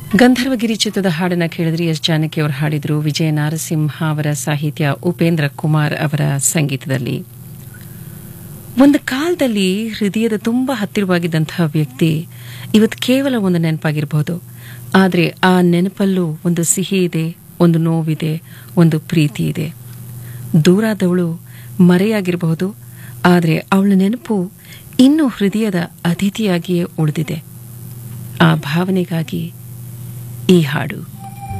ಗಂಧರ್ವಗಿರಿ ಚಿತ್ರದ ಹಾಡನ್ನ ಕೇಳಿದ್ರಿ ಎಸ್ ಜಾನಕಿ ಅವರು ಹಾಡಿದ್ರು ವಿಜಯ ನಾರಸಿಂಹ ಅವರ ಸಾಹಿತ್ಯ ಉಪೇಂದ್ರ ಕುಮಾರ್ ಅವರ ಸಂಗೀತದಲ್ಲಿ ಒಂದು ಕಾಲದಲ್ಲಿ ಹೃದಯದ ತುಂಬಾ ಹತ್ತಿರವಾಗಿದ್ದಂತಹ ವ್ಯಕ್ತಿ ಇವತ್ತು ಕೇವಲ ಒಂದು ನೆನಪಾಗಿರಬಹುದು ಆದರೆ ಆ ನೆನಪಲ್ಲೂ ಒಂದು ಸಿಹಿ ಇದೆ ಒಂದು ನೋವಿದೆ ಒಂದು ಪ್ರೀತಿ ಇದೆ ದೂರಾದವಳು ಮರೆಯಾಗಿರಬಹುದು ಆದರೆ ಅವಳ ನೆನಪು ಇನ್ನೂ ಹೃದಯದ ಅತಿಥಿಯಾಗಿಯೇ ಉಳಿದಿದೆ ಆ ಭಾವನೆಗಾಗಿ ಈ ಹಾಡು